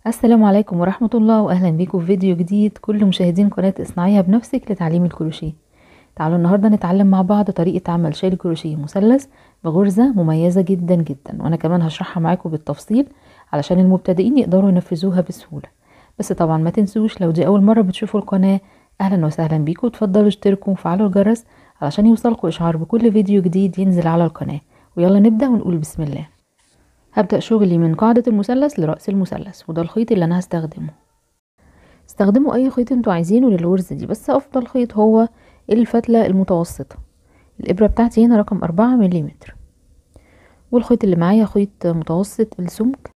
السلام عليكم ورحمة الله وأهلا بيكم في فيديو جديد كل مشاهدين قناة اصنعيها بنفسك لتعليم الكروشيه تعالوا النهاردة نتعلم مع بعض طريقة عمل شال كروشيه مثلث بغرزة مميزة جدا جدا وأنا كمان هشرحها معاكم بالتفصيل علشان المبتدئين يقدروا ينفذوها بسهولة بس طبعا ما تنسوش لو دي أول مرة بتشوفوا القناة أهلا وسهلا بيكم تفضلوا اشتركوا وفعلوا الجرس علشان يوصلكوا إشعار بكل فيديو جديد ينزل على القناة ويلا نبدأ ونقول بسم الله هبدأ شغلي من قاعدة المثلث لرأس المثلث وده الخيط اللي أنا هستخدمه استخدموا أي خيط انتوا عايزينه للغرزة دي بس أفضل خيط هو الفتلة المتوسطة الإبرة بتاعتي هنا رقم أربعة مليمتر والخيط اللي معايا خيط متوسط السمك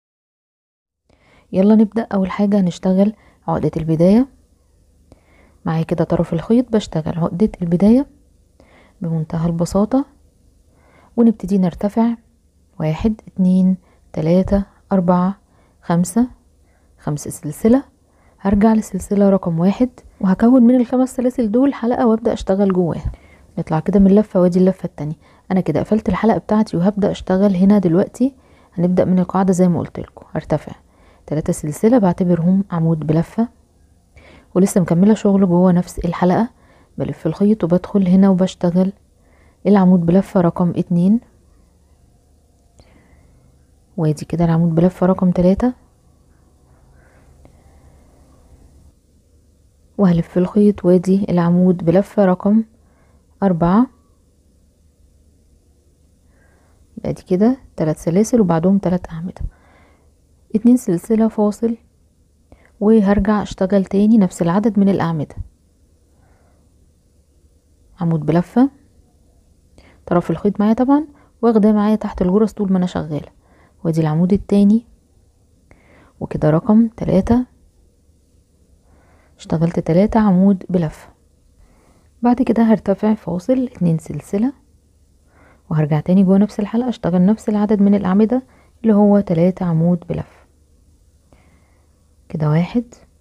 يلا نبدأ أول حاجة هنشتغل عقدة البداية معايا كده طرف الخيط بشتغل عقدة البداية بمنتهى البساطة ونبتدي نرتفع واحد اتنين تلاتة أربعة خمسة خمس سلسلة هرجع لسلسلة رقم واحد وهكون من الخمس سلاسل دول حلقة وابدأ اشتغل جواها نطلع كده من اللفة وادي اللفة التانية انا كده قفلت الحلقة بتاعتي وهبدأ اشتغل هنا دلوقتي هنبدأ من القاعدة زي ما قلت لكم هرتفع تلاتة سلسلة بعتبرهم عمود بلفة ولسه مكملة شغل جوه نفس الحلقة بلف الخيط وبدخل هنا وبشتغل العمود بلفة رقم اتنين وادي كده العمود بلفة رقم تلاتة وهلف الخيط وادي العمود بلفة رقم أربعة ادي كده تلات سلاسل وبعدهم تلات أعمدة اتنين سلسلة فاصل وهرجع اشتغل تاني نفس العدد من الأعمدة عمود بلفة طرف الخيط معايا طبعا واخداه معايا تحت الغرز طول ما انا شغاله وادي العمود التاني وكده رقم تلاتة اشتغلت تلاتة عمود بلفة بعد كده هرتفع فاصل اتنين سلسلة وهرجع تاني جوه نفس الحلقة اشتغل نفس العدد من الأعمدة اللي هو تلاتة عمود بلفة كده واحد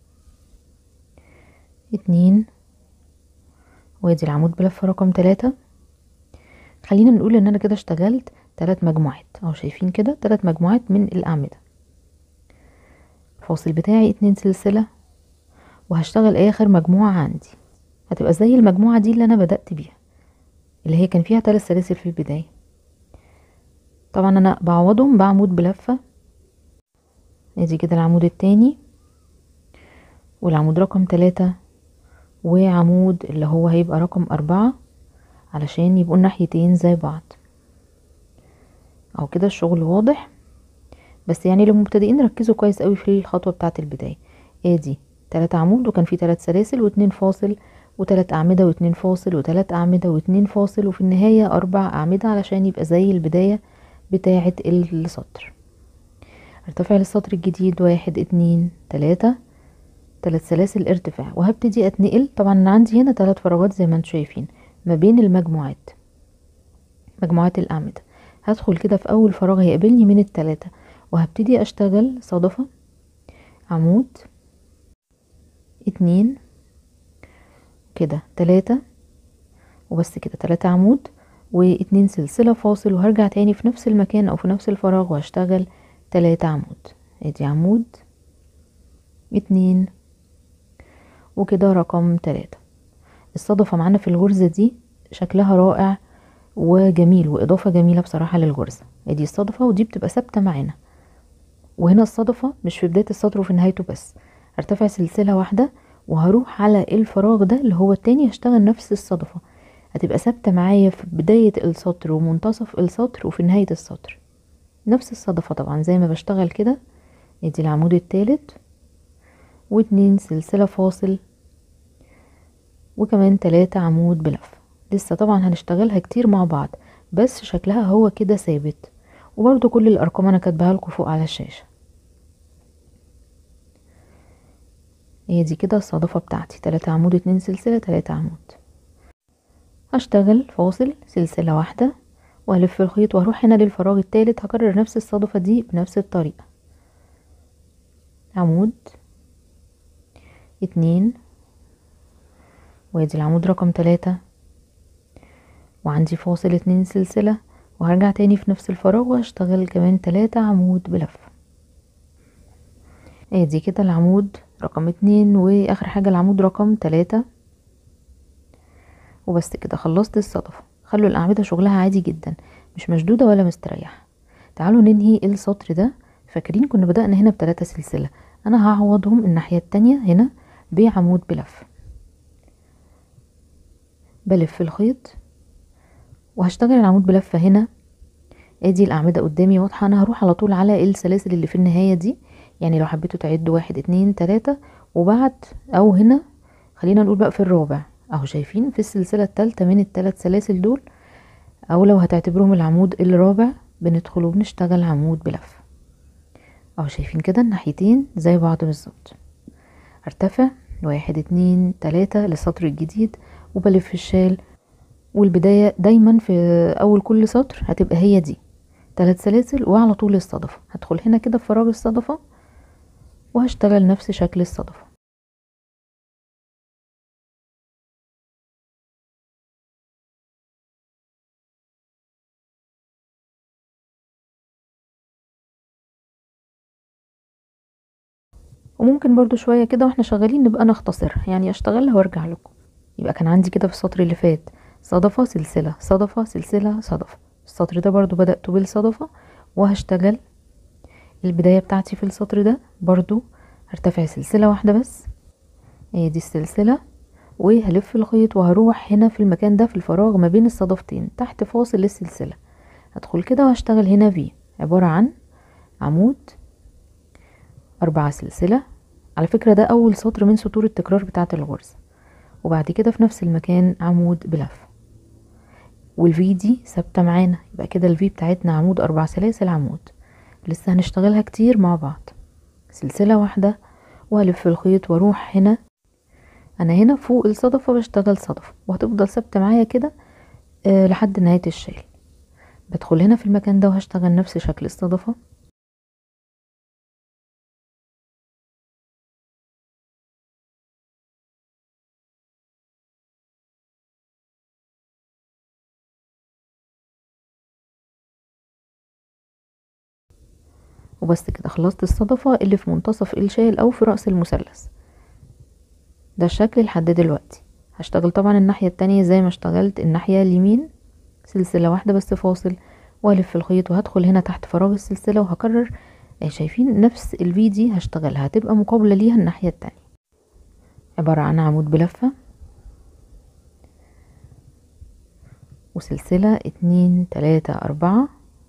اتنين وادي العمود بلفة رقم تلاتة خلينا نقول ان انا كده اشتغلت تلات مجموعات اهو شايفين كده تلات مجموعات من الاعمدة الفاصل بتاعي اتنين سلسلة وهشتغل اخر مجموعة عندي هتبقى زي المجموعة دي اللي انا بدأت بيها اللي هي كان فيها تلات سلاسل في البداية طبعا انا بعوضهم بعمود بلفة ادي كده العمود التاني والعمود رقم تلاتة وعمود اللي هو هيبقى رقم أربعة علشان يبقوا الناحيتين زي بعض او كده الشغل واضح بس يعني للمبتدئين ركزوا كويس قوي في الخطوه بتاعه البدايه ادي تلات عمود وكان في تلات سلاسل واتنين فاصل وتلات اعمده واتنين فاصل وتلات اعمده واتنين فاصل وفي النهايه اربع اعمده علشان يبقى زي البدايه بتاعه السطر ارتفع للسطر الجديد واحد اتنين تلاته تلات سلاسل ارتفاع وهبتدي اتنقل طبعا انا عندي هنا تلات فراغات زي ما انتم شايفين ما بين المجموعات مجموعات الأعمدة هدخل كده في أول فراغ هيقابلني من التلاتة وهبتدي أشتغل صدفة عمود اتنين كده تلاتة وبس كده تلاتة عمود واتنين سلسلة فاصل وهرجع تاني في نفس المكان أو في نفس الفراغ وهشتغل تلاتة عمود ادي عمود اتنين وكده رقم تلاتة الصدفة معانا في الغرزة دي شكلها رائع وجميل وإضافة جميلة بصراحة للغرزة ادي الصدفة ودي بتبقى ثابتة معانا وهنا الصدفة مش في بداية السطر وفي نهايته بس هرتفع سلسلة واحدة وهروح على الفراغ ده اللي هو التاني هشتغل نفس الصدفة هتبقى ثابتة معايا في بداية السطر ومنتصف السطر وفي نهاية السطر نفس الصدفة طبعا زي ما بشتغل كده ادي العمود التالت واتنين سلسلة فاصل وكمان تلاتة عمود بلفة لسه طبعا هنشتغلها كتير مع بعض بس شكلها هو كده ثابت وبرده كل الارقام انا كاتباها لكم فوق على الشاشة هي دي كده الصدفة بتاعتي تلاتة عمود اتنين سلسلة تلاتة عمود هشتغل فاصل سلسلة واحدة وهلف الخيط واروح هنا للفراغ التالت هكرر نفس الصدفة دي بنفس الطريقة عمود اتنين وادي العمود رقم تلاتة وعندي فاصل اتنين سلسلة وهرجع تاني في نفس الفراغ وهشتغل كمان تلاتة عمود بلفة ادي كده العمود رقم اتنين واخر حاجة العمود رقم تلاتة وبس كده خلصت الصدفة خلوا الاعمدة شغلها عادي جدا مش مشدودة ولا مستريحة تعالوا ننهي السطر ده فاكرين كنا بدأنا هنا بتلاتة سلسلة انا هعوضهم الناحية التانية هنا بعمود بلف بلف الخيط وهشتغل العمود بلفة هنا ادي الاعمدة قدامي واضحة انا هروح على طول على السلاسل اللي في النهاية دي يعني لو حبيتوا تعدوا واحد اتنين تلاتة وبعد او هنا خلينا نقول بقى في الرابع اهو شايفين في السلسلة التالتة من التلات سلاسل دول او لو هتعتبرهم العمود الرابع بندخل وبنشتغل عمود بلف اهو شايفين كده الناحيتين زي بعض بالظبط ارتفع واحد اتنين تلاتة للسطر الجديد وبلف الشال والبداية دايما في اول كل سطر هتبقى هي دي تلات سلاسل وعلى طول الصدفة هدخل هنا كده في فراغ الصدفة وهشتغل نفس شكل الصدفة وممكن برضو شوية كده واحنا شغالين نبقى نختصرها يعني اشتغلها وارجع لكم يبقى كان عندي كده في السطر اللي فات صدفة سلسلة صدفة سلسلة صدفة السطر ده برضو بدأت بالصدفة وهشتغل البداية بتاعتي في السطر ده برضو هرتفع سلسلة واحدة بس هي دي السلسلة وهلف الخيط وهروح هنا في المكان ده في الفراغ ما بين الصدفتين تحت فاصل للسلسلة هدخل كده وهشتغل هنا في عبارة عن عمود أربعة سلسلة على فكرة ده أول سطر من سطور التكرار بتاعة الغرزة وبعد كده في نفس المكان عمود بلف والفي دي ثابتة معانا يبقى كده الفي بتاعتنا عمود أربع سلاسل عمود لسه هنشتغلها كتير مع بعض سلسلة واحدة وهلف الخيط واروح هنا انا هنا فوق الصدفة بشتغل صدفة وهتفضل ثابتة معايا كده أه لحد نهاية الشال بدخل هنا في المكان ده وهشتغل نفس شكل الصدفة وبس كده خلصت الصدفة اللي في منتصف الشال او في رأس المثلث ده الشكل لحد دلوقتي هشتغل طبعا الناحية التانية زي ما اشتغلت الناحية اليمين سلسلة واحدة بس فاصل والف الخيط وهدخل هنا تحت فراغ السلسلة وهكرر شايفين نفس الفي دي هشتغلها هتبقى مقابلة ليها الناحية التانية عبارة عن عمود بلفة وسلسلة اتنين تلاتة اربعة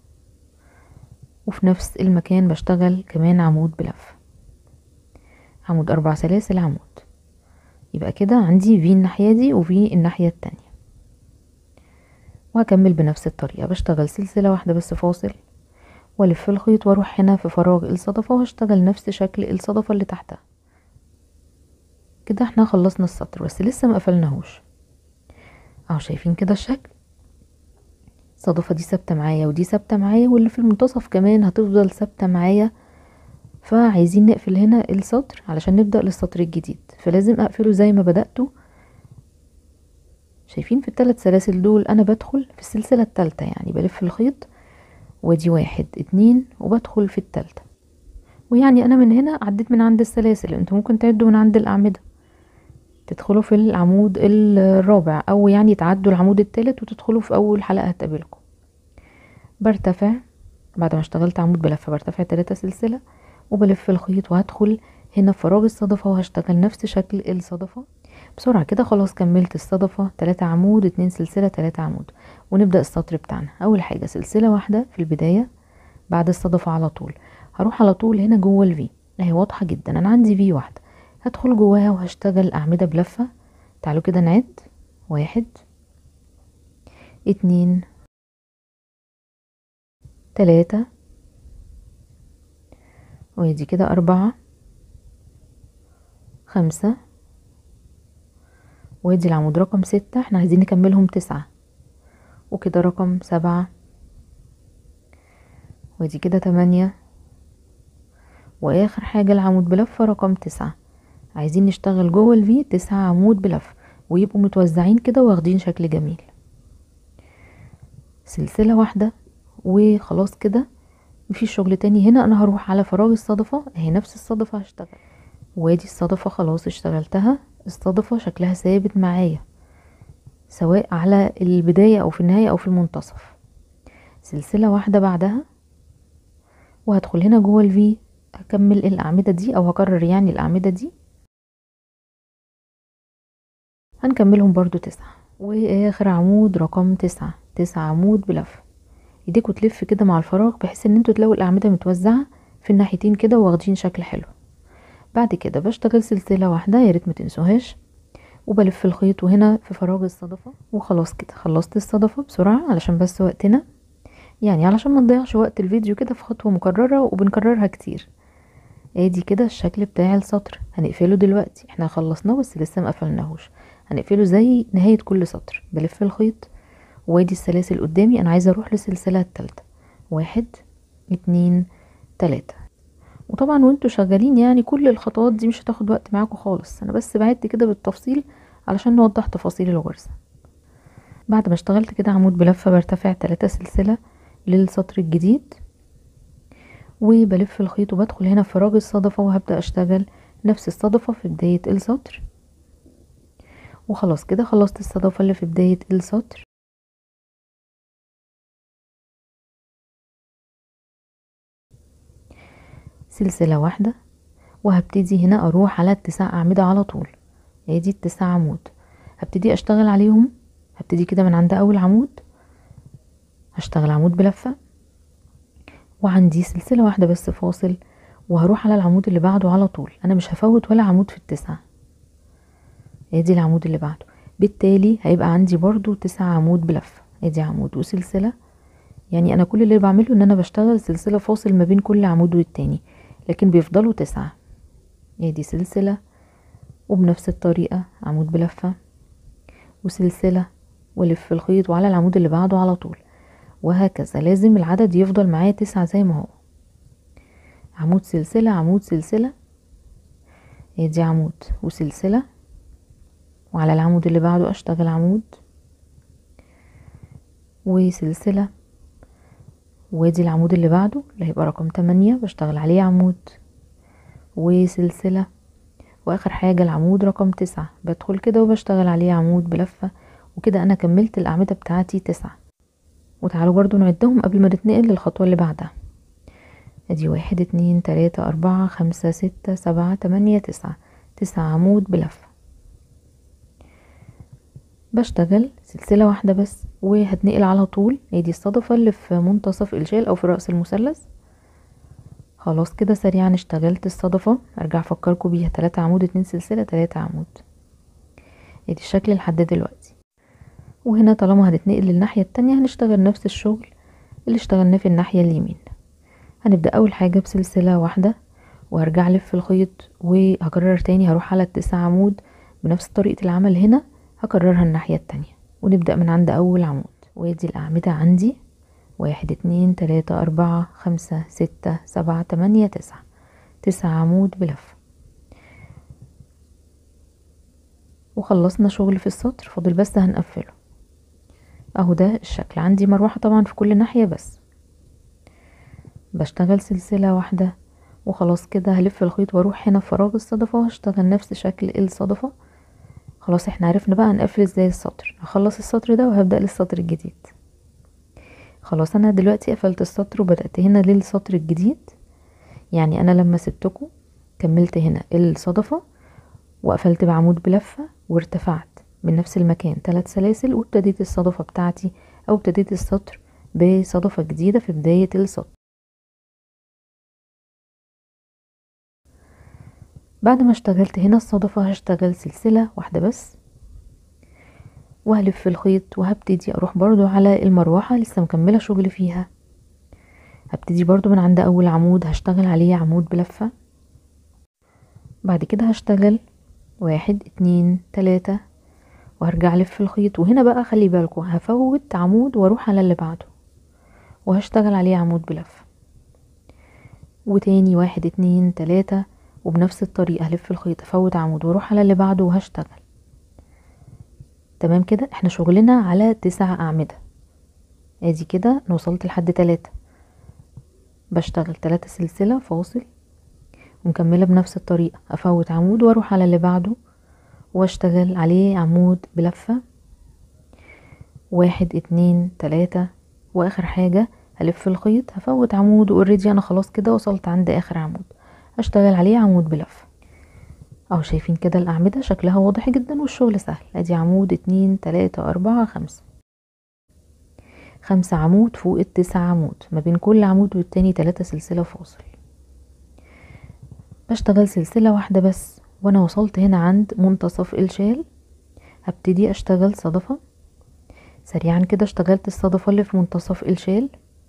وفي نفس المكان بشتغل كمان عمود بلف عمود اربع سلاسل عمود يبقى كده عندي في الناحية دي وفي الناحية التانية وهكمل بنفس الطريقة بشتغل سلسلة واحدة بس فاصل والف الخيط واروح هنا في فراغ الصدفة وهشتغل نفس شكل الصدفة اللي تحتها كده احنا خلصنا السطر بس لسه ما قفلناهوش اهو شايفين كده الشكل الصدفة دي ثابتة معايا ودي ثابتة معايا واللي في المنتصف كمان هتفضل ثابتة معايا فعايزين نقفل هنا السطر علشان نبدأ للسطر الجديد فلازم اقفله زي ما بدأته شايفين في الثلاث سلاسل دول انا بدخل في السلسلة التالتة يعني بلف الخيط وادي واحد اتنين وبدخل في التالتة ويعني انا من هنا عديت من عند السلاسل انتوا ممكن تعدوا من عند الاعمدة تدخلوا في العمود الرابع او يعني تعدوا العمود التالت وتدخلوا في اول حلقة هتقابلكم برتفع بعد ما اشتغلت عمود بلفة برتفع تلاتة سلسلة وبلف الخيط وهدخل هنا في فراغ الصدفة وهشتغل نفس شكل الصدفة بسرعة كده خلاص كملت الصدفة تلاتة عمود اتنين سلسلة تلاتة عمود ونبدأ السطر بتاعنا اول حاجة سلسلة واحدة في البداية بعد الصدفة على طول هروح على طول هنا جوه الفي اهي واضحة جدا انا عندي في واحدة هدخل جواها وهشتغل اعمدة بلفة تعالوا كده نعد واحد اتنين تلاتة وادي كده اربعة خمسة وادي العمود رقم ستة احنا عايزين نكملهم تسعة وكده رقم سبعة وادي كده تمانية واخر حاجة العمود بلفة رقم تسعة عايزين نشتغل جوه الفي تسعة عمود بلف ويبقوا متوزعين كده واخدين شكل جميل سلسلة واحدة وخلاص كده مفيش شغل تاني هنا انا هروح على فراغ الصدفة اهي نفس الصدفة هشتغل وادي الصدفة خلاص اشتغلتها الصدفة شكلها ثابت معايا سواء على البداية او في النهاية او في المنتصف سلسلة واحدة بعدها وهدخل هنا جوه الفي هكمل الاعمدة دي او هكرر يعني الاعمدة دي هنكملهم برضو تسعة واخر عمود رقم تسعة تسعة عمود بلف ايديكوا تلف كده مع الفراغ بحيث ان انتوا تلاقوا الاعمدة متوزعة في الناحيتين كده واخدين شكل حلو بعد كده بشتغل سلسلة واحدة يا ريت ما تنسوهاش وبلف الخيط وهنا في فراغ الصدفة وخلاص كده خلصت الصدفة بسرعة علشان بس وقتنا يعني علشان ما نضيعش وقت الفيديو كده في خطوة مكررة وبنكررها كتير ادي كده الشكل بتاع السطر هنقفله دلوقتي احنا خلصناه بس لسه ما قفلناهوش هنقفله زي نهاية كل سطر بلف الخيط وادي السلاسل قدامي انا عايزة اروح للسلسلة التالتة واحد اتنين تلاتة وطبعا وانتوا شغالين يعني كل الخطوات دي مش هتاخد وقت معاكم خالص انا بس بعدت كده بالتفصيل علشان نوضح تفاصيل الغرزة بعد ما اشتغلت كده عمود بلفة برتفع تلاتة سلسلة للسطر الجديد وبلف الخيط وبدخل هنا في فراغ الصدفة وهبدأ اشتغل نفس الصدفة في بداية السطر وخلاص كده خلصت الصدفة اللي في بداية السطر سلسلة واحدة وهبتدي هنا اروح على التسع اعمدة على طول ادي التسع عمود هبتدي اشتغل عليهم هبتدي كده من عند اول عمود هشتغل عمود بلفة وعندي سلسلة واحدة بس فاصل وهروح على العمود اللي بعده على طول انا مش هفوت ولا عمود في التسعة ادي العمود اللي بعده بالتالي هيبقى عندي برضو تسع عمود بلفة ادي عمود وسلسلة يعني انا كل اللي بعمله ان انا بشتغل سلسلة فاصل ما بين كل عمود والتاني لكن بيفضلوا تسعة ادي سلسلة وبنفس الطريقة عمود بلفة وسلسلة والف الخيط وعلى العمود اللي بعده على طول وهكذا لازم العدد يفضل معايا تسعة زي ما هو عمود سلسلة عمود سلسلة ادي عمود وسلسلة وعلى العمود اللي بعده اشتغل عمود وسلسلة وادي العمود اللي بعده اللي هيبقى رقم تمانية بشتغل عليه عمود وسلسلة واخر حاجة العمود رقم تسعة بدخل كده وبشتغل عليه عمود بلفة وكده انا كملت الاعمدة بتاعتي تسعة وتعالوا برضو نعدهم قبل ما نتنقل للخطوة اللي بعدها ادي واحد اتنين تلاتة اربعة خمسة ستة سبعة تمانية تسعة تسعة عمود بلفة بشتغل سلسلة واحدة بس وهتنقل على طول ادي الصدفة اللي في منتصف الشال او في رأس المثلث خلاص كده سريعا اشتغلت الصدفة ارجع افكركم بيها تلاتة عمود اتنين سلسلة تلاتة عمود ادي الشكل لحد دلوقتي وهنا طالما هنتنقل للناحية التانية هنشتغل نفس الشغل اللي اشتغلناه في الناحية اليمين هنبدأ اول حاجة بسلسلة واحدة وهرجع الف الخيط وهكرر تاني هروح على التسع عمود بنفس طريقة العمل هنا هكررها الناحية التانية ونبدأ من عند أول عمود وادي الأعمدة عندي واحد اتنين تلاتة أربعة خمسة ستة سبعة تمانية تسعة تسعة عمود بلف وخلصنا شغل في السطر فاضل بس هنقفله اهو ده الشكل عندي مروحة طبعا في كل ناحية بس بشتغل سلسلة واحدة وخلاص كده هلف الخيط واروح هنا في فراغ الصدفة وهشتغل نفس شكل الصدفة خلاص احنا عرفنا بقى هنقفل ازاي السطر هخلص السطر ده وهبدأ للسطر الجديد خلاص انا دلوقتي قفلت السطر وبدأت هنا للسطر الجديد يعني انا لما سبتكم كملت هنا الصدفة وقفلت بعمود بلفة وارتفعت من نفس المكان ثلاث سلاسل وابتديت الصدفة بتاعتي او ابتديت السطر بصدفة جديدة في بداية السطر بعد ما اشتغلت هنا الصدفة هشتغل سلسلة واحدة بس وهلف الخيط وهبتدي اروح برضو على المروحة لسه مكملة شغل فيها هبتدي برضو من عند اول عمود هشتغل عليه عمود بلفة بعد كده هشتغل واحد اتنين تلاتة وهرجع الف الخيط وهنا بقى خلي بالكم هفوت عمود واروح على اللي بعده وهشتغل عليه عمود بلفة وتاني واحد اتنين تلاتة وبنفس الطريقة هلف الخيط افوت عمود واروح على اللي بعده وهشتغل تمام كده احنا شغلنا على تسع اعمدة ادي كده انا وصلت لحد تلاتة بشتغل تلاتة سلسلة فاصل ومكملة بنفس الطريقة افوت عمود واروح على اللي بعده واشتغل عليه عمود بلفة واحد اتنين تلاتة واخر حاجة هلف الخيط هفوت عمود اوريدي انا خلاص كده وصلت عند اخر عمود اشتغل عليه عمود بلفة اهو شايفين كده الاعمدة شكلها واضح جدا والشغل سهل ادي عمود اتنين تلاتة اربعة خمسة خمسة عمود فوق التسع عمود ما بين كل عمود والتاني تلاتة سلسلة فاصل بشتغل سلسلة واحدة بس وانا وصلت هنا عند منتصف الشال هبتدي اشتغل صدفة سريعا كده اشتغلت الصدفة اللي في منتصف الشال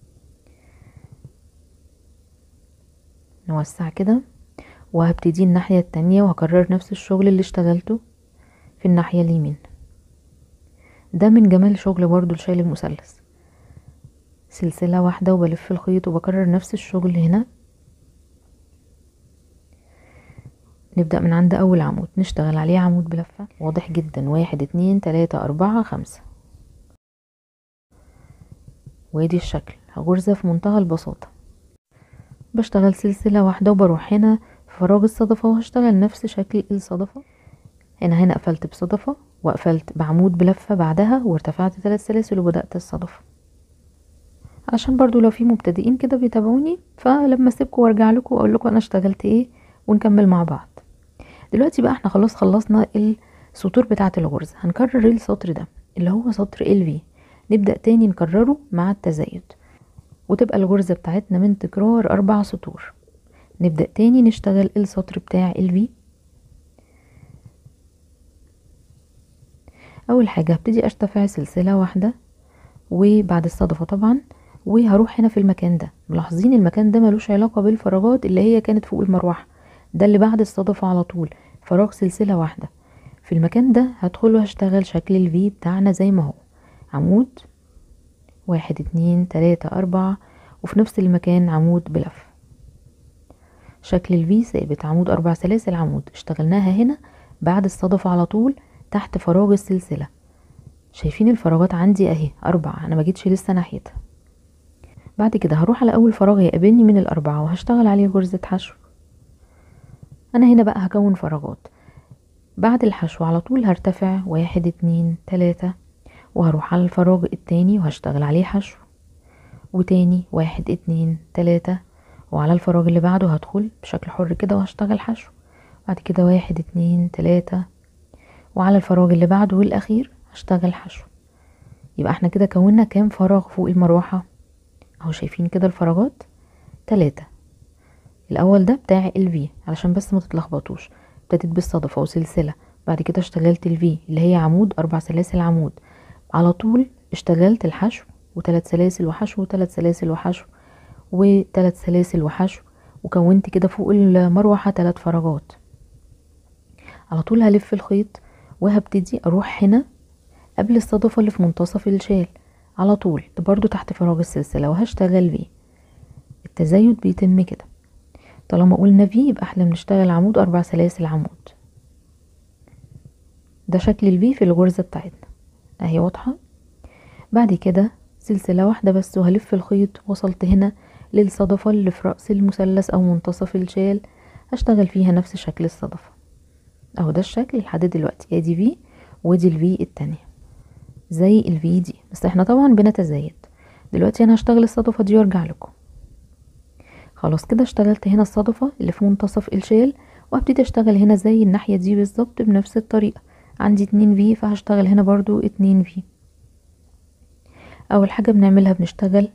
نوسع كده وهبتدي الناحية التانية وهكرر نفس الشغل اللي اشتغلته في الناحية اليمين ده من جمال شغل برضو الشايل المثلث سلسلة واحدة وبلف الخيط وبكرر نفس الشغل هنا نبدأ من عند أول عمود نشتغل عليه عمود بلفة واضح جدا واحد اتنين تلاتة أربعة خمسة وادي الشكل غرزة في منتهى البساطة بشتغل سلسلة واحدة وبروح هنا في فراغ الصدفة وهشتغل نفس شكل الصدفة هنا هنا قفلت بصدفة وقفلت بعمود بلفة بعدها وارتفعت ثلاث سلاسل وبدأت الصدفة عشان برضو لو في مبتدئين كده بيتابعوني فلما اسيبكم وارجع لكم واقول لكم انا اشتغلت ايه ونكمل مع بعض دلوقتي بقى احنا خلاص خلصنا السطور بتاعة الغرزة هنكرر السطر ده اللي هو سطر ال في نبدأ تاني نكرره مع التزايد وتبقى الغرزة بتاعتنا من تكرار أربع سطور نبدأ تاني نشتغل السطر بتاع ال في أول حاجة هبتدي أرتفع سلسلة واحدة وبعد الصدفة طبعا وهروح هنا في المكان ده ملاحظين المكان ده ملوش علاقة بالفراغات اللي هي كانت فوق المروحة ده اللي بعد الصدفة على طول فراغ سلسلة واحدة في المكان ده هدخل وهشتغل شكل الفي بتاعنا زي ما هو عمود واحد اتنين تلاتة اربعة وفي نفس المكان عمود بلف شكل الفي ثابت عمود اربع سلاسل عمود اشتغلناها هنا بعد الصدفة على طول تحت فراغ السلسلة شايفين الفراغات عندي اهي اربعة انا ما جيتش لسه ناحيتها بعد كده هروح على اول فراغ يقابلني من الاربعة وهشتغل عليه غرزة حشو انا هنا بقى هكون فراغات بعد الحشو على طول هرتفع واحد اتنين تلاتة وهروح على الفراغ التاني وهشتغل عليه حشو وتاني واحد اتنين تلاتة وعلى الفراغ اللي بعده هدخل بشكل حر كده وهشتغل حشو بعد كده واحد اتنين تلاتة وعلى الفراغ اللي بعده والاخير هشتغل حشو يبقى احنا كده كونا كام فراغ فوق المروحة اهو شايفين كده الفراغات تلاتة الاول ده بتاع الفي علشان بس ما تتلخبطوش ابتديت بالصدفة وسلسلة بعد كده اشتغلت الفي اللي هي عمود اربع سلاسل عمود على طول اشتغلت الحشو وثلاث سلاسل وحشو وثلاث سلاسل وحشو وثلاث سلاسل وحشو وكونت كده فوق المروحة ثلاث فراغات على طول هلف الخيط وهبتدي اروح هنا قبل الصدفة اللي في منتصف الشال على طول برضو تحت فراغ السلسلة وهشتغل في التزايد بيتم كده طالما قلنا في يبقى احنا بنشتغل عمود اربع سلاسل عمود ده شكل الفي في الغرزة بتاعتنا اهي واضحة بعد كده سلسلة واحدة بس وهلف الخيط وصلت هنا للصدفة اللي في رأس المثلث او منتصف الشال هشتغل فيها نفس شكل الصدفة اهو ده الشكل لحد دلوقتي ادي في ودي الفي التانية زي الفي دي بس احنا طبعا بنتزايد دلوقتي انا هشتغل الصدفة دي وارجع لكم خلاص كده اشتغلت هنا الصدفة اللي في منتصف الشال وهبتدي اشتغل هنا زي الناحية دي بالظبط بنفس الطريقة عندي اتنين في فهشتغل هنا برضو اتنين في اول حاجة بنعملها بنشتغل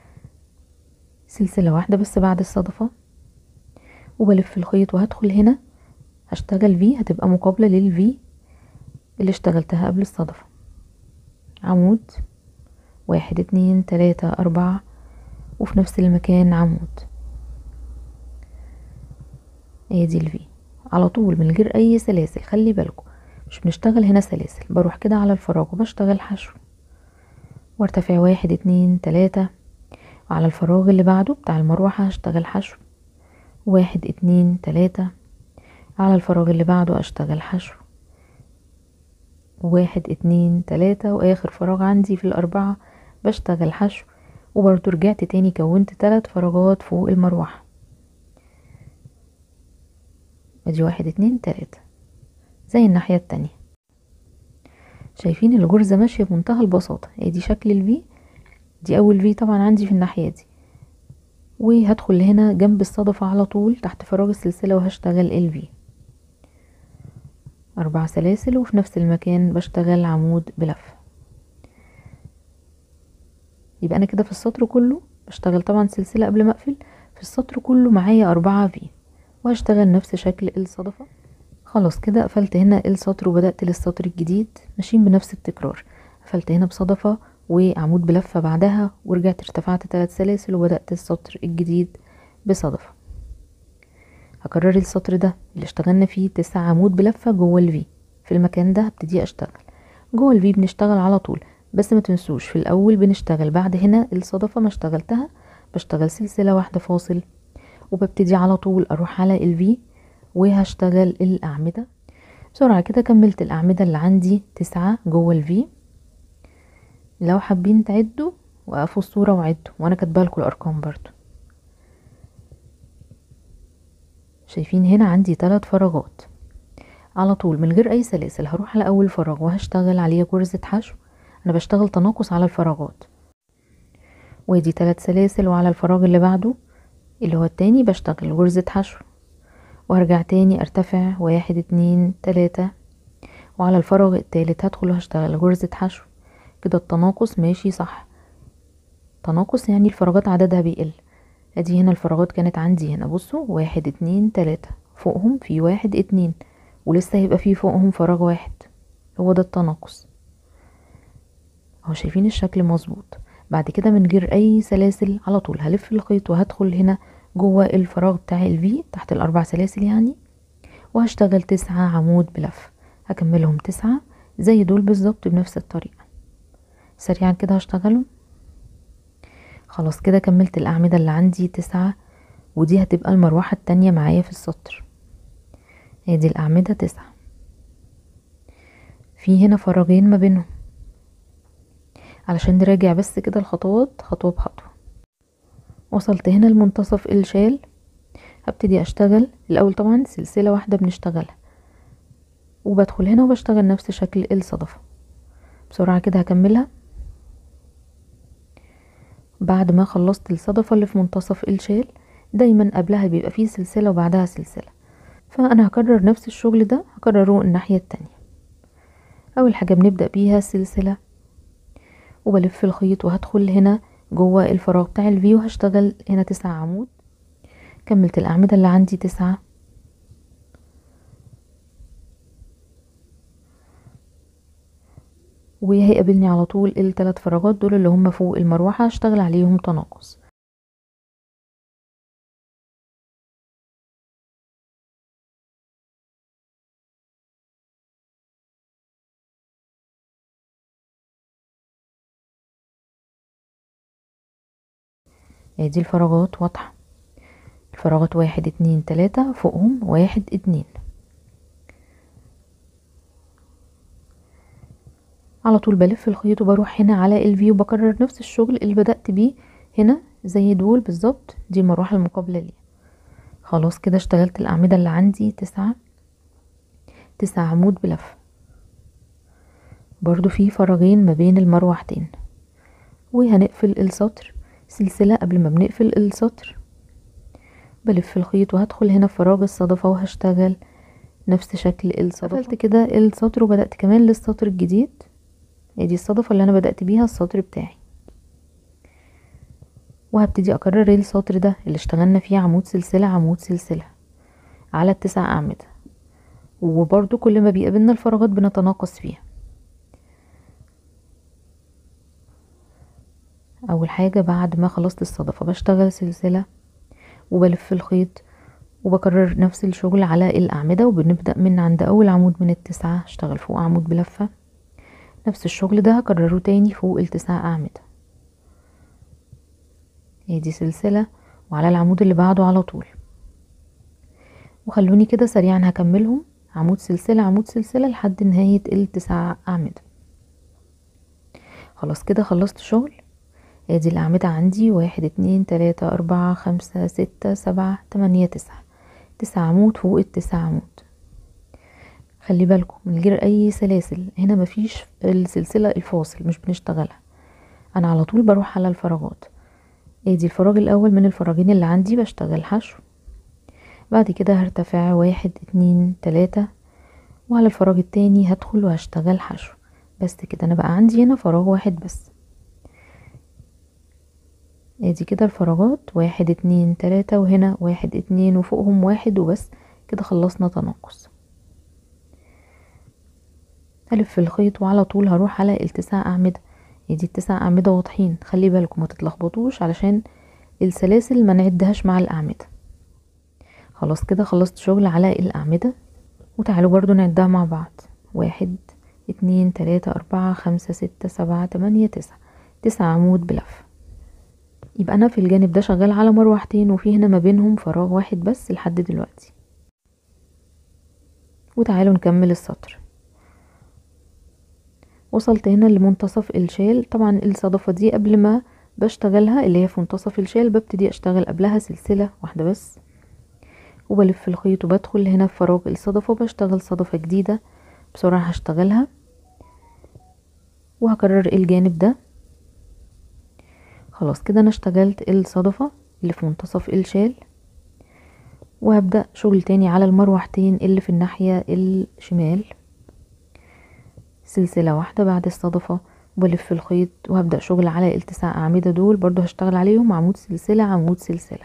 سلسلة واحدة بس بعد الصدفة وبلف الخيط وهدخل هنا هشتغل في هتبقى مقابلة للفي اللي اشتغلتها قبل الصدفة عمود واحد اتنين تلاتة اربعة وفي نفس المكان عمود ادي الفي على طول من غير اي سلاسل خلي بالكم مش بنشتغل هنا سلاسل بروح كده على الفراغ وبشتغل حشو وارتفع واحد اتنين تلاتة وعلى الفراغ اللي بعده بتاع المروحة هشتغل حشو واحد اتنين تلاتة على الفراغ اللي بعده اشتغل حشو واحد اتنين تلاتة واخر فراغ عندي في الاربعة بشتغل حشو وبرضو رجعت تاني كونت تلات فراغات فوق المروحة ادي واحد اتنين تلاتة زي الناحية التانية شايفين الغرزة ماشية بمنتهى البساطة ادي شكل الفي دي اول في طبعا عندي في الناحية دي وهدخل هنا جنب الصدفة على طول تحت فراغ السلسلة وهشتغل الفي اربع سلاسل وفي نفس المكان بشتغل عمود بلفة يبقى انا كده في السطر كله بشتغل طبعا سلسلة قبل ما اقفل في السطر كله معايا اربعة في وهشتغل نفس شكل الصدفة خلاص كده قفلت هنا السطر وبدأت للسطر الجديد ماشيين بنفس التكرار قفلت هنا بصدفة وعمود بلفة بعدها ورجعت ارتفعت ثلاث سلاسل وبدأت السطر الجديد بصدفة هكرر السطر ده اللي اشتغلنا فيه تسع عمود بلفة جوه الفي في المكان ده هبتدي اشتغل جوه الفي بنشتغل على طول بس ما تنسوش في الاول بنشتغل بعد هنا الصدفة ما اشتغلتها بشتغل سلسلة واحدة فاصل وببتدي على طول اروح على الفي وهشتغل الاعمدة بسرعة كده كملت الاعمدة اللي عندي تسعة جوه الفي لو حابين تعدوا وقفوا الصورة وعدوا وانا كاتبالكوا الارقام برضو شايفين هنا عندي ثلاث فراغات على طول من غير اي سلاسل هروح على اول فراغ وهشتغل عليه غرزة حشو انا بشتغل تناقص على الفراغات وادي ثلاث سلاسل وعلى الفراغ اللي بعده اللي هو التاني بشتغل غرزة حشو وارجع تاني ارتفع واحد اتنين تلاتة وعلى الفراغ التالت هدخل وهشتغل غرزة حشو كده التناقص ماشي صح تناقص يعني الفراغات عددها بيقل ادي هنا الفراغات كانت عندي هنا بصوا واحد اتنين تلاتة فوقهم في واحد اتنين ولسه هيبقى في فوقهم فراغ واحد هو ده التناقص اهو شايفين الشكل مظبوط بعد كده من غير اي سلاسل على طول هلف الخيط وهدخل هنا جوه الفراغ بتاع الفي تحت الاربع سلاسل يعني وهشتغل تسعة عمود بلف هكملهم تسعة زي دول بالظبط بنفس الطريقة سريعا كده هشتغلهم خلاص كده كملت الأعمدة اللي عندي تسعة ودي هتبقى المروحة التانية معايا في السطر ادي الأعمدة تسعة في هنا فراغين ما بينهم علشان نراجع بس كده الخطوات خطوة بخطوة وصلت هنا لمنتصف الشال هبتدي اشتغل الاول طبعا سلسلة واحدة بنشتغلها وبدخل هنا وبشتغل نفس شكل الصدفة بسرعة كده هكملها بعد ما خلصت الصدفة اللي في منتصف الشال دايما قبلها بيبقى فيه سلسلة وبعدها سلسلة فانا هكرر نفس الشغل ده هكرره الناحية التانية اول حاجة بنبدأ بيها السلسلة وبلف الخيط وهدخل هنا جوه الفراغ بتاع الفي وهشتغل هنا تسعة عمود كملت الأعمدة اللي عندي تسعة وهيقابلني على طول التلات فراغات دول اللي هم فوق المروحة هشتغل عليهم تناقص ادي الفراغات واضحة الفراغات واحد اتنين تلاتة فوقهم واحد اتنين على طول بلف الخيط وبروح هنا على الفي وبكرر نفس الشغل اللي بدأت بيه هنا زي دول بالظبط دي المروحة المقابلة ليه خلاص كده اشتغلت الأعمدة اللي عندي تسعة تسعة عمود بلف برضو في فراغين ما بين المروحتين وهنقفل السطر سلسلة قبل ما بنقفل السطر بلف الخيط وهدخل هنا في فراغ الصدفة وهشتغل نفس شكل الصدفة قفلت كده السطر وبدأت كمان للسطر الجديد ادي الصدفة اللي انا بدأت بيها السطر بتاعي وهبتدي اكرر السطر ده اللي اشتغلنا فيه عمود سلسلة عمود سلسلة على التسع اعمدة وبرضو كل ما بيقابلنا الفراغات بنتناقص فيها اول حاجة بعد ما خلصت الصدفة بشتغل سلسلة وبلف الخيط وبكرر نفس الشغل على الاعمدة وبنبدأ من عند اول عمود من التسعة اشتغل فوق عمود بلفة نفس الشغل ده هكرره تاني فوق التسع اعمدة ادي سلسلة وعلى العمود اللي بعده على طول وخلوني كده سريعا هكملهم عمود سلسلة عمود سلسلة لحد نهاية التسع اعمدة خلاص كده خلصت شغل ادي الاعمدة عندي واحد اتنين تلاتة اربعة خمسة ستة سبعة تمانية تسعة تسعة عمود فوق التسعة عمود خلي بالكم من غير اي سلاسل هنا مفيش السلسلة الفاصل مش بنشتغلها انا على طول بروح على الفراغات ادي الفراغ الاول من الفراغين اللي عندي بشتغل حشو بعد كده هرتفع واحد اتنين تلاتة وعلى الفراغ التاني هدخل وهشتغل حشو بس كده انا بقى عندي هنا فراغ واحد بس ادي كده الفراغات واحد اتنين تلاتة وهنا واحد اتنين وفوقهم واحد وبس كده خلصنا تناقص الف الخيط وعلى طول هروح على التسع اعمدة ادي التسع اعمدة واضحين خلي بالكم ما تتلخبطوش علشان السلاسل ما نعدهاش مع الاعمدة خلاص كده خلصت شغل على الاعمدة وتعالوا برضو نعدها مع بعض واحد اتنين تلاتة اربعة خمسة ستة سبعة تمانية تسعة تسعة عمود بلف يبقى انا في الجانب ده شغال على مروحتين وفي هنا ما بينهم فراغ واحد بس لحد دلوقتي وتعالوا نكمل السطر وصلت هنا لمنتصف الشال طبعا الصدفة دي قبل ما بشتغلها اللي هي في منتصف الشال ببتدي اشتغل قبلها سلسلة واحدة بس وبلف الخيط وبدخل هنا في فراغ الصدفة وبشتغل صدفة جديدة بسرعة هشتغلها وهكرر الجانب ده خلاص كده انا اشتغلت الصدفة اللي في منتصف الشال وهبدأ شغل تاني على المروحتين اللي في الناحية الشمال سلسلة واحدة بعد الصدفة وبلف الخيط وهبدأ شغل على التسع أعمدة دول برضو هشتغل عليهم عمود سلسلة عمود سلسلة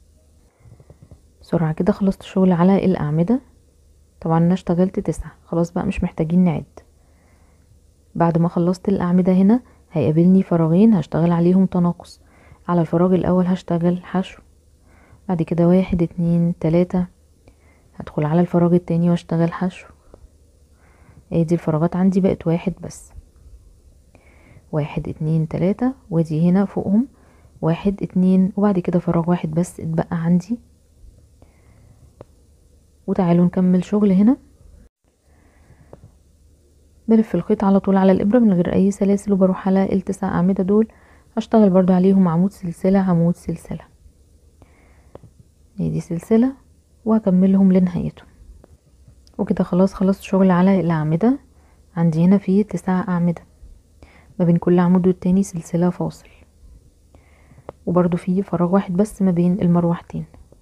بسرعة كده خلصت شغل على الأعمدة طبعا انا اشتغلت تسعة خلاص بقى مش محتاجين نعد بعد ما خلصت الأعمدة هنا هيقابلني فراغين هشتغل عليهم تناقص على الفراغ الأول هشتغل حشو بعد كده واحد اتنين تلاتة هدخل على الفراغ التاني واشتغل حشو ادي الفراغات عندي بقت واحد بس واحد اتنين تلاتة وادي هنا فوقهم واحد اتنين وبعد كده فراغ واحد بس اتبقى عندي وتعالوا نكمل شغل هنا بلف الخيط على طول على الابرة من غير اي سلاسل وبروح على التسع اعمدة دول هشتغل برضو عليهم عمود سلسلة عمود سلسلة دي سلسلة وهكملهم لنهايتهم وكده خلاص خلصت شغل على الاعمدة عندي هنا في تسع اعمدة ما بين كل عمود والتاني سلسلة فاصل وبرضو في فراغ واحد بس ما بين المروحتين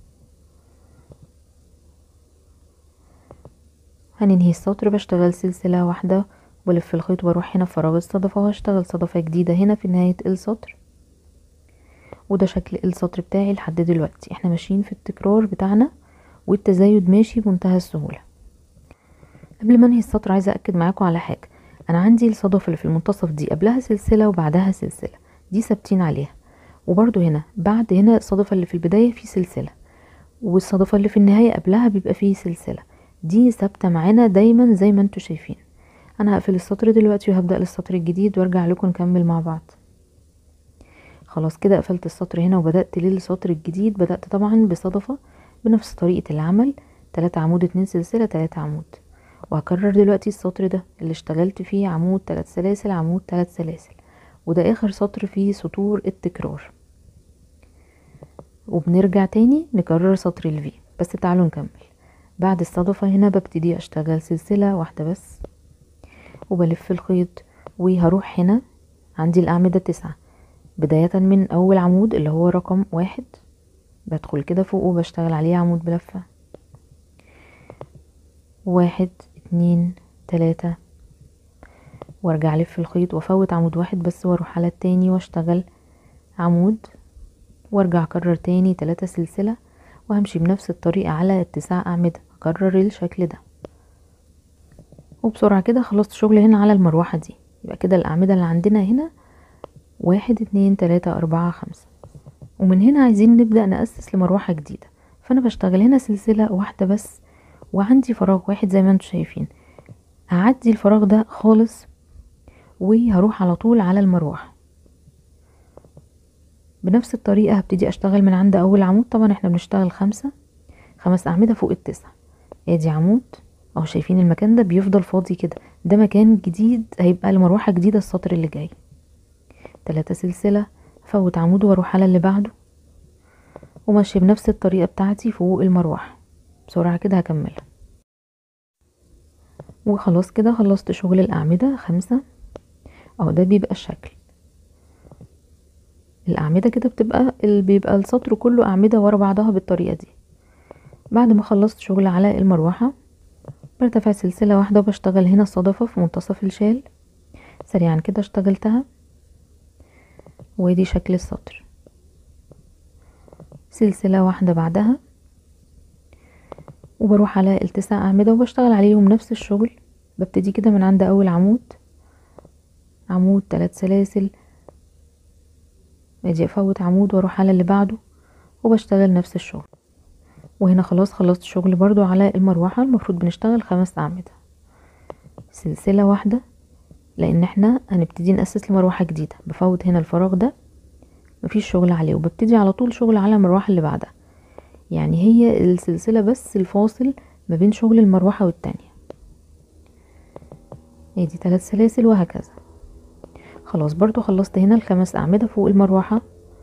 هننهي السطر بشتغل سلسلة واحدة بلف الخيط واروح هنا في فراغ الصدفة وهشتغل صدفة جديدة هنا في نهاية السطر وده شكل السطر بتاعي لحد دلوقتي احنا ماشيين في التكرار بتاعنا والتزايد ماشي بمنتهى السهولة قبل ما انهي السطر عايزة اكد معاكم على حاجة انا عندي الصدفة اللي في المنتصف دي قبلها سلسلة وبعدها سلسلة دي ثابتين عليها وبرضو هنا بعد هنا الصدفة اللي في البداية في سلسلة والصدفة اللي في النهاية قبلها بيبقى فيه سلسلة دي ثابتة معانا دايما زي ما انتوا شايفين انا هقفل السطر دلوقتي وهبدأ للسطر الجديد وارجع لكم نكمل مع بعض خلاص كده قفلت السطر هنا وبدأت للسطر الجديد بدأت طبعا بصدفة بنفس طريقة العمل تلاتة عمود اتنين سلسلة تلاتة عمود وهكرر دلوقتي السطر ده اللي اشتغلت فيه عمود تلات سلاسل عمود تلات سلاسل وده اخر سطر فيه سطور التكرار وبنرجع تاني نكرر سطر الفي بس تعالوا نكمل بعد الصدفة هنا ببتدي اشتغل سلسلة واحدة بس وبلف الخيط وهروح هنا عندي الأعمدة تسعة بداية من أول عمود اللي هو رقم واحد بدخل كده فوق وبشتغل عليه عمود بلفة واحد اتنين تلاتة وارجع الف الخيط وافوت عمود واحد بس واروح على التاني واشتغل عمود وارجع اكرر تاني تلاتة سلسلة وهمشي بنفس الطريقة على التسع اعمدة اكرر الشكل ده وبسرعة كده خلصت شغل هنا على المروحة دي يبقى كده الاعمدة اللي عندنا هنا واحد اتنين تلاتة اربعة خمسة ومن هنا عايزين نبدأ نأسس لمروحة جديدة فانا بشتغل هنا سلسلة واحدة بس وعندي فراغ واحد زي ما انتم شايفين هعدي الفراغ ده خالص وهروح على طول على المروحة بنفس الطريقة هبتدي اشتغل من عند اول عمود طبعا احنا بنشتغل خمسة خمس اعمدة فوق التسعة ادي عمود اهو شايفين المكان ده بيفضل فاضي كده ده مكان جديد هيبقى لمروحة جديدة السطر اللي جاي تلاتة سلسلة افوت عمود واروح على اللي بعده وماشيه بنفس الطريقه بتاعتي فوق المروحه بسرعه كده هكملها وخلاص كده خلصت شغل الاعمده خمسة اهو ده بيبقى الشكل الاعمده كده بتبقى اللي بيبقى السطر كله اعمده ورا بعضها بالطريقه دي بعد ما خلصت شغل على المروحه برتفع سلسله واحده وبشتغل هنا الصدفه في منتصف الشال سريعا كده اشتغلتها ودي شكل السطر سلسله واحده بعدها وبروح على التسع اعمده وبشتغل عليهم نفس الشغل ببتدي كده من عند اول عمود عمود تلات سلاسل اجي افوت عمود واروح على اللي بعده وبشتغل نفس الشغل وهنا خلاص خلصت الشغل برضو على المروحة المفروض بنشتغل خمس أعمدة سلسلة واحدة لأن احنا هنبتدي نأسس لمروحة جديدة بفوت هنا الفراغ ده مفيش شغل عليه وببتدي على طول شغل على المروحة اللي بعدها يعني هي السلسلة بس الفاصل ما بين شغل المروحة والتانية ادي ثلاث سلاسل وهكذا خلاص برضو خلصت هنا الخمس أعمدة فوق المروحة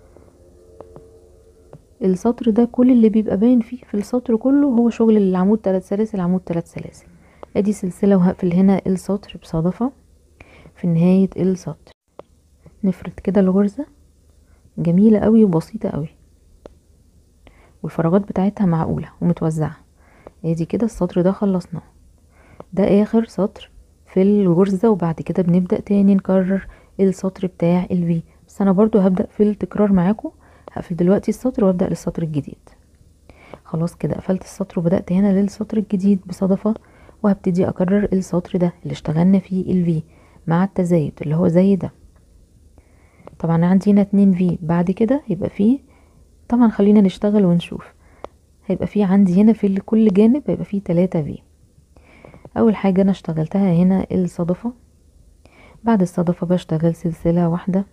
السطر ده كل اللي بيبقى باين فيه في السطر كله هو شغل العمود تلات سلاسل عمود تلات سلاسل ادي سلسلة وهقفل هنا السطر بصدفة في نهاية السطر نفرد كده الغرزة جميلة قوي وبسيطة قوي والفراغات بتاعتها معقولة ومتوزعة ادي كده السطر ده خلصناه ده اخر سطر في الغرزة وبعد كده بنبدأ تاني نكرر السطر بتاع الفي بس انا برضو هبدأ في التكرار معاكم هقفل دلوقتي السطر وابدأ للسطر الجديد خلاص كده قفلت السطر وبدأت هنا للسطر الجديد بصدفة وهبتدي اكرر السطر ده اللي اشتغلنا فيه الفي مع التزايد اللي هو زي ده طبعا عندي هنا اتنين في بعد كده يبقى فيه طبعا خلينا نشتغل ونشوف هيبقى فيه عندي هنا في كل جانب هيبقى فيه تلاتة في اول حاجة انا اشتغلتها هنا الصدفة بعد الصدفة بشتغل سلسلة واحدة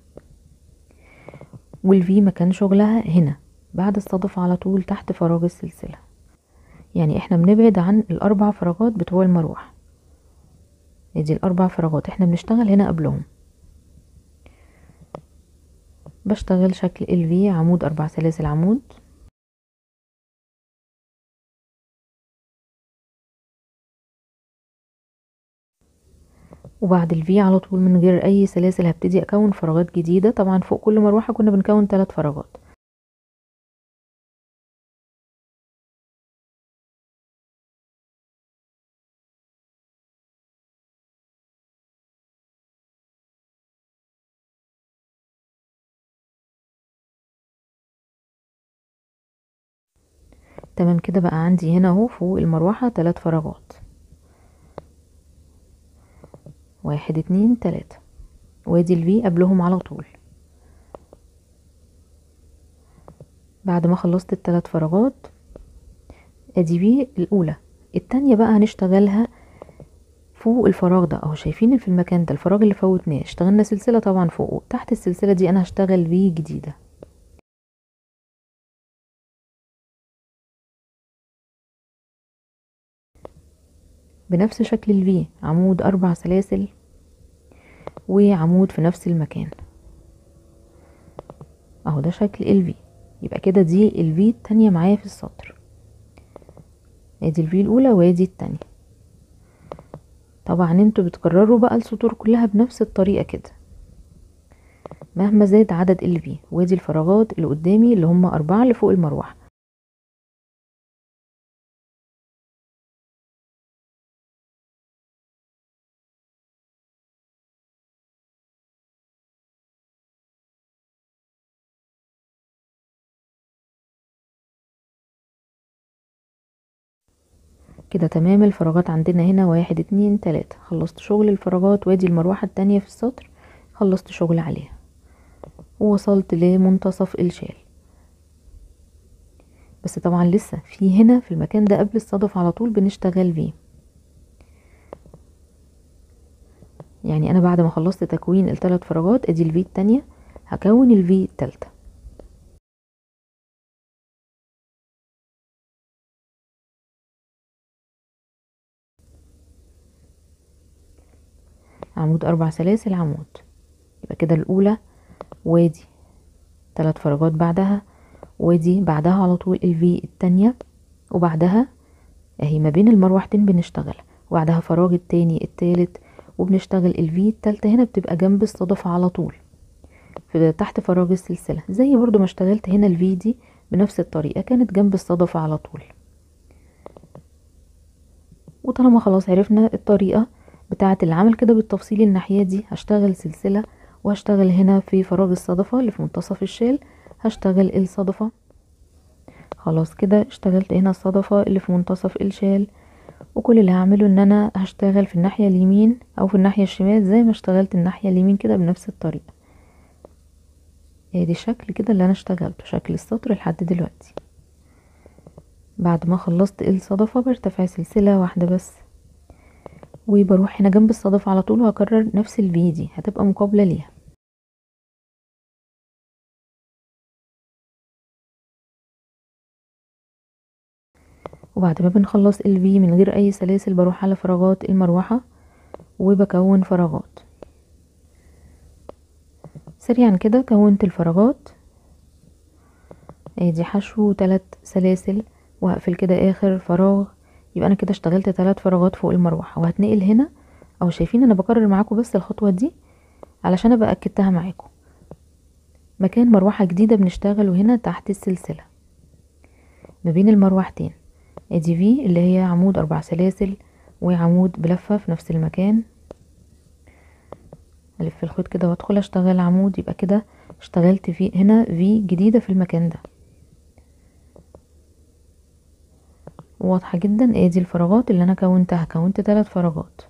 والفي مكان شغلها هنا بعد الصدفة على طول تحت فراغ السلسلة يعني احنا بنبعد عن الاربع فراغات بتوع المروحة ادي الاربع فراغات احنا بنشتغل هنا قبلهم بشتغل شكل الفي عمود اربع سلاسل عمود وبعد الفي على طول من غير اي سلاسل هبتدي اكون فراغات جديدة طبعا فوق كل مروحة كنا بنكون ثلاث فراغات تمام كده بقى عندي هنا اهو فوق المروحة ثلاث فراغات واحد اتنين تلاتة وادي الفي قبلهم على طول بعد ما خلصت التلات فراغات ادي في الاولى التانية بقى هنشتغلها فوق الفراغ ده اهو شايفين في المكان ده الفراغ اللي فوتناه اشتغلنا سلسلة طبعا فوقه تحت السلسلة دي انا هشتغل في جديدة بنفس شكل الفي عمود اربع سلاسل وعمود في نفس المكان اهو ده شكل الفي يبقى كده دي الفي التانية معايا في السطر ادي الفي الاولى وادي التانية طبعا انتوا بتكرروا بقى السطور كلها بنفس الطريقة كده مهما زاد عدد الفي وادي الفراغات اللي قدامي اللي هم اربعة اللي فوق المروحة كده تمام الفراغات عندنا هنا واحد اتنين تلاتة خلصت شغل الفراغات وادي المروحة التانية في السطر خلصت شغل عليها ووصلت لمنتصف الشال بس طبعا لسه في هنا في المكان ده قبل الصدف على طول بنشتغل فيه يعني انا بعد ما خلصت تكوين الثلاث فراغات ادي الفي التانية هكون الفي التالتة عمود اربع سلاسل عمود يبقى كده الاولى وادي تلات فراغات بعدها ودي بعدها على طول الفي التانية وبعدها اهي ما بين المروحتين بنشتغل وبعدها فراغ التاني التالت وبنشتغل الفي التالتة هنا بتبقى جنب الصدفة على طول في تحت فراغ السلسلة زي برضو ما اشتغلت هنا الفي دي بنفس الطريقة كانت جنب الصدفة على طول وطالما خلاص عرفنا الطريقة بتاعة العمل كده بالتفصيل الناحية دي هشتغل سلسلة وهشتغل هنا في فراغ الصدفة اللي في منتصف الشال هشتغل الصدفة خلاص كده اشتغلت هنا الصدفة اللي في منتصف الشال وكل اللي هعمله ان انا هشتغل في الناحية اليمين او في الناحية الشمال زي ما اشتغلت الناحية اليمين كده بنفس الطريقة ادي الشكل كده اللي انا اشتغلته شكل السطر لحد دلوقتي بعد ما خلصت الصدفة برتفع سلسلة واحدة بس وبروح هنا جنب الصدفة على طول وهكرر نفس الفي دي هتبقى مقابلة ليها وبعد ما بنخلص الفي من غير اي سلاسل بروح على فراغات المروحة وبكون فراغات سريعا كده كونت الفراغات ادي حشو تلات سلاسل وهقفل كده اخر فراغ يبقى انا كده اشتغلت تلات فراغات فوق المروحة وهتنقل هنا او شايفين انا بكرر معاكم بس الخطوة دي علشان ابقى اكدتها معاكم مكان مروحة جديدة بنشتغله هنا تحت السلسلة ما بين المروحتين ادي في اللي هي عمود اربع سلاسل وعمود بلفة في نفس المكان الف الخيط كده وادخل اشتغل عمود يبقى كده اشتغلت في هنا في جديدة في المكان ده واضحة جدا ادي الفراغات اللي انا كونتها كونت ثلاث فراغات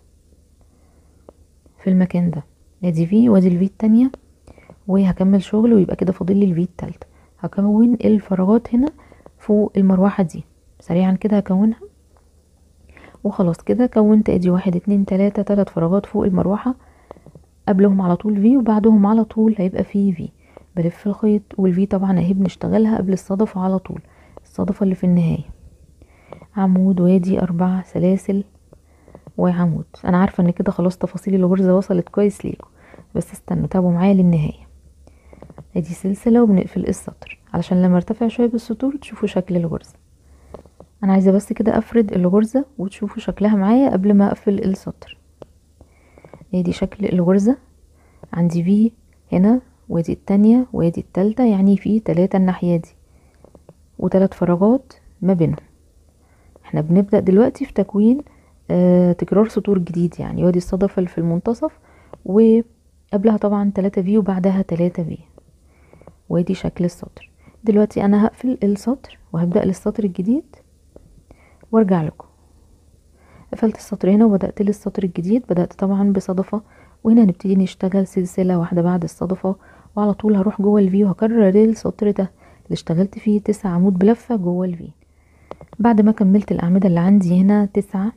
في المكان ده ادي في وادي الفي التانية وهكمل شغل ويبقى كده فاضل لي الفي التالتة هكون الفراغات هنا فوق المروحة دي سريعا كده هكونها وخلاص كده كونت ادي واحد اتنين تلاتة تلات فراغات فوق المروحة قبلهم على طول في وبعدهم على طول هيبقى في في بلف الخيط والفي طبعا اهي بنشتغلها قبل الصدفة على طول الصدفة اللي في النهاية عمود وادي اربع سلاسل وعمود انا عارفة ان كده خلاص تفاصيل الغرزة وصلت كويس ليكم بس استنوا تابعوا معايا للنهاية ادي سلسلة وبنقفل السطر علشان لما ارتفع شوية بالسطور تشوفوا شكل الغرزة انا عايزة بس كده افرد الغرزة وتشوفوا شكلها معايا قبل ما اقفل السطر ادي شكل الغرزة عندي في هنا وادي التانية وادي التالتة يعني في تلاتة الناحية دي وتلات فراغات ما بينهم احنا بنبدأ دلوقتي في تكوين آه تكرار سطور جديد يعني وادي الصدفة اللي في المنتصف وقبلها طبعا تلاتة في وبعدها تلاتة في وادي شكل السطر دلوقتي انا هقفل السطر وهبدأ للسطر الجديد وارجع لكم قفلت السطر هنا وبدأت للسطر الجديد بدأت طبعا بصدفة وهنا هنبتدي نشتغل سلسلة واحدة بعد الصدفة وعلى طول هروح جوه الفي وهكرر السطر ده اللي اشتغلت فيه تسع عمود بلفة جوه الفي بعد ما كملت الأعمدة اللي عندي هنا تسعة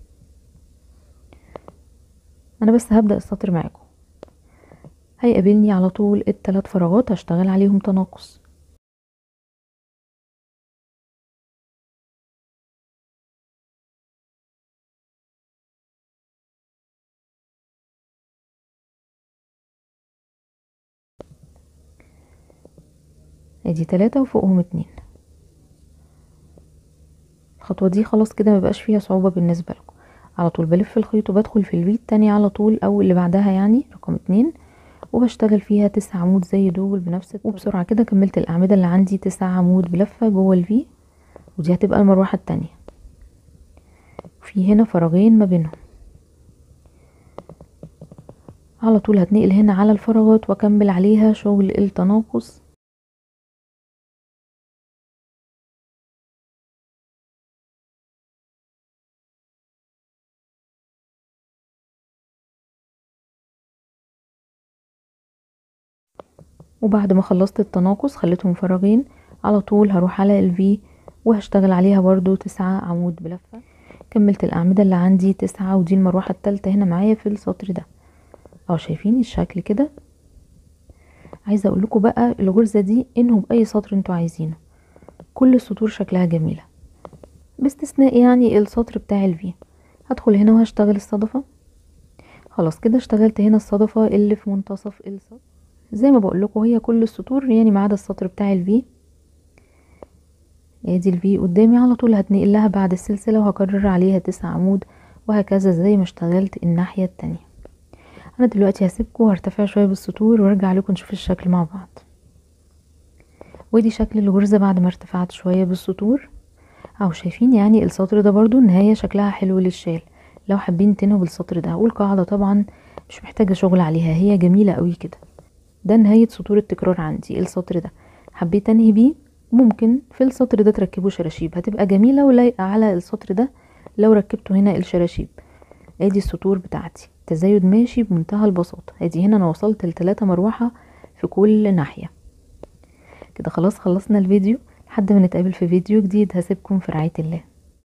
أنا بس هبدأ السطر معاكم هيقابلني على طول التلات فراغات هشتغل عليهم تناقص ادي تلاتة وفوقهم اتنين الخطوة دي خلاص كده مبقاش فيها صعوبة بالنسبة لكم على طول بلف الخيط وبدخل في الفي التانية على طول او اللي بعدها يعني رقم اتنين وبشتغل فيها تسع عمود زي دول بنفس الطريقة وبسرعة كده كملت الأعمدة اللي عندي تسع عمود بلفة جوه الفي ودي هتبقى المروحة التانية في هنا فراغين ما بينهم على طول هتنقل هنا على الفراغات واكمل عليها شغل التناقص وبعد ما خلصت التناقص خليتهم فراغين على طول هروح على الفي وهشتغل عليها برضو تسعة عمود بلفة كملت الأعمدة اللي عندي تسعة ودي المروحة التالتة هنا معايا في السطر ده اه شايفين الشكل كده عايزة اقول لكم بقى الغرزة دي انهم بأي سطر انتوا عايزينه كل السطور شكلها جميلة باستثناء يعني السطر بتاع الفي هدخل هنا وهشتغل الصدفة خلاص كده اشتغلت هنا الصدفة اللي في منتصف السطر زي ما بقول لكم هي كل السطور يعني ما عدا السطر بتاع الفي ادي الفي قدامي على طول هتنقل لها بعد السلسله وهكرر عليها تسع عمود وهكذا زي ما اشتغلت الناحيه التانية انا دلوقتي هسيبكم وهرتفع شويه بالسطور وارجع لكم نشوف الشكل مع بعض ودي شكل الغرزه بعد ما ارتفعت شويه بالسطور اهو شايفين يعني السطر ده برضو النهايه شكلها حلو للشال لو حابين تنهوا بالسطر ده والقاعده طبعا مش محتاجه شغل عليها هي جميله قوي كده ده نهايه سطور التكرار عندي السطر ده حبيت انهي بيه ممكن في السطر ده تركبوا شراشيب هتبقى جميله ولايقه على السطر ده لو ركبتوا هنا الشراشيب ادي السطور بتاعتي تزايد ماشي بمنتهى البساطه ادي هنا انا وصلت لتلاتة مروحه في كل ناحيه كده خلاص خلصنا الفيديو لحد ما نتقابل في فيديو جديد هسيبكم في رعايه الله